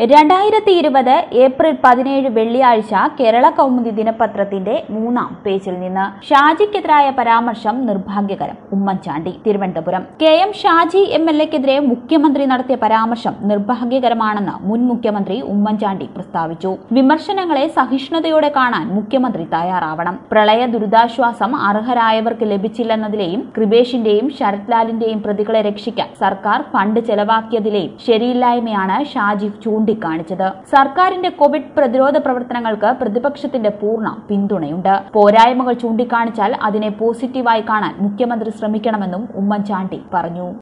രണ്ടായിരത്തി ഇരുപത് ഏപ്രിൽ പതിനേഴ് വെള്ളിയാഴ്ച കേരള കൗമുദി ദിനപത്രത്തിന്റെ മൂന്നാം പേജിൽ നിന്ന് ഷാജിക്കെതിരായ പരാമർശം നിർഭാഗ്യകരം Oommen Chandy Thiruvananthapuram K M Shaji M L എക്കെതിരെ മുഖ്യമന്ത്രി നടത്തിയ പരാമർശം നിർഭാഗ്യകരമാണെന്ന് മുൻ മുഖ്യമന്ത്രി ഉമ്മൻചാണ്ടി പ്രസ്താവിച്ചു വിമർശനങ്ങളെ സഹിഷ്ണുതയോടെ കാണാൻ മുഖ്യമന്ത്രി തയ്യാറാവണം പ്രളയ ദുരിതാശ്വാസം അർഹരായവർക്ക് ലഭിച്ചില്ലെന്നതിലെയും കൃപേഷിന്റെയും ശരത് ലാലിന്റെയും പ്രതികളെ രക്ഷിക്കാൻ സർക്കാർ ഫണ്ട് ചെലവാക്കിയതിലെയും ശരിയില്ലായ്മയാണ് ഷാജി ചൂണ്ടിക്കാണിച്ചത് സർക്കാരിന്റെ കോവിഡ് പ്രതിരോധ പ്രവർത്തനങ്ങൾക്ക് പ്രതിപക്ഷത്തിന്റെ പൂർണ്ണ പിന്തുണയുണ്ട് പോരായ്മകൾ ചൂണ്ടിക്കാണിച്ചാൽ അതിനെ പോസിറ്റീവായി കാണാൻ മുഖ്യമന്ത്രി ശ്രമിക്കണമെന്നും ഉമ്മൻചാണ്ടി പറഞ്ഞു